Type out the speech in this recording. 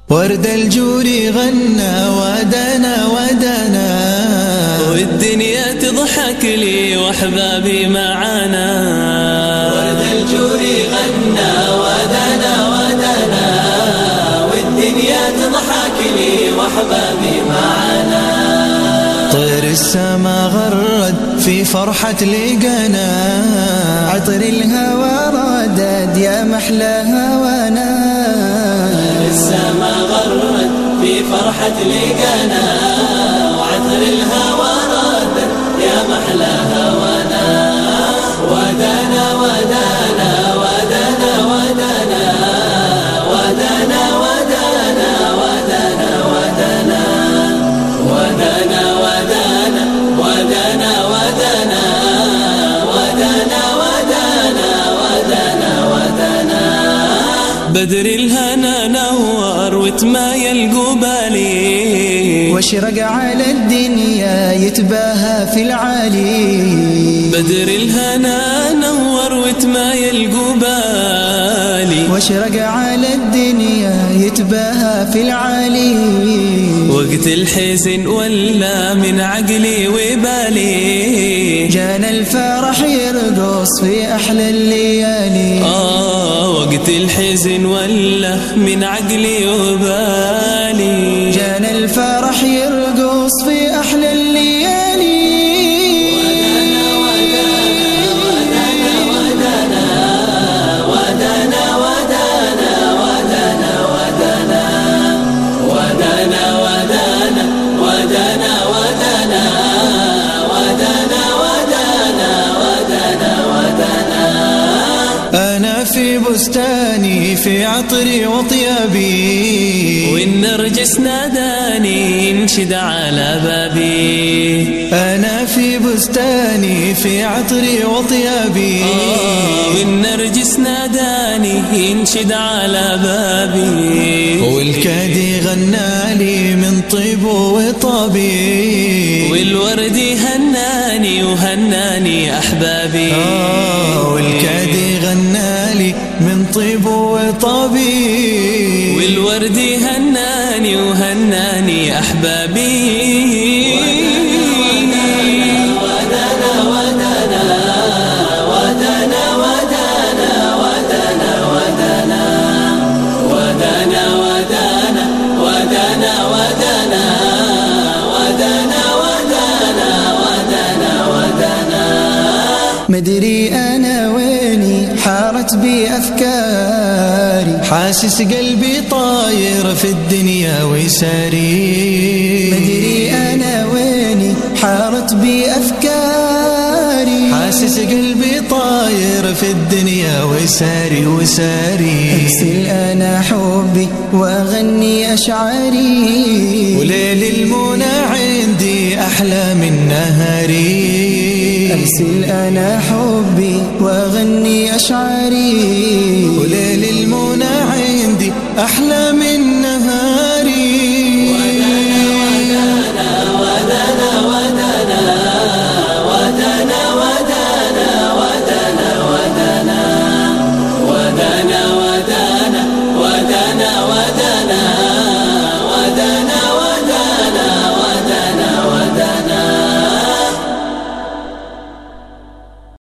ورد الجور غنى ودنا ودنا والدنيا تضحك لي واحبابي معانا ورد الجور غنى ودنا ودنا والدنيا تضحك لي واحبابي معانا طير السما غرد في فرحة لقنا عطر الهوى ردد يا محلى هوانا السما غرد في فرحة لقنا وعطر الهوى ردد يا محلى هوانا ودنا ودنا ودنا ودنا ودنا ودنا ودنا ودنا ودنا ودنا ودنا ودنا ودنا ودنا ودنا ودنا بدر الهنا نور وتمايل قبالي واشرق على الدنيا يتباهى في العالي بدر الهنا نور وتمايل قبالي واشرق على الدنيا يتباهى في العالي وقت الحزن ولا من عقلي وبالي جانا الفرح يرقص في أحلى الليالي آه وقت الحزن ولا من عقلي وبالي جانا الفرح يرقص في أحلى الليالي ودنا ودنا ودنا ودنا ودنا ودنا ودنا ودنا أنا في بستاني في عطري وطيابي والنرجس ناداني ينشد على بابي أنا في بستاني في عطري وطيابي آه والنرجس ناداني ينشد على بابي والكادي غنالي من طيب وطابي والورد هناني وهناني أحبابي آه والكادي غنالي من طيب وطابي والورد هناني وهناني أحبابي ودنا ودنا ودنا ودنا ودنا ودنا ودنا ودنا مدري أنا ويني حارت بي أفكاري حاسس قلبي طاير في الدنيا وساري مدري أنا ويني حارت بي أفكاري حاسس قلبي طاير في الدنيا وساري وساري أرسل أنا حبي وأغني أشعاري وليل المنى عندي أحلى من نهاري أرسل أنا حبي وأغني أشعاري وليل المنى عندي أحلى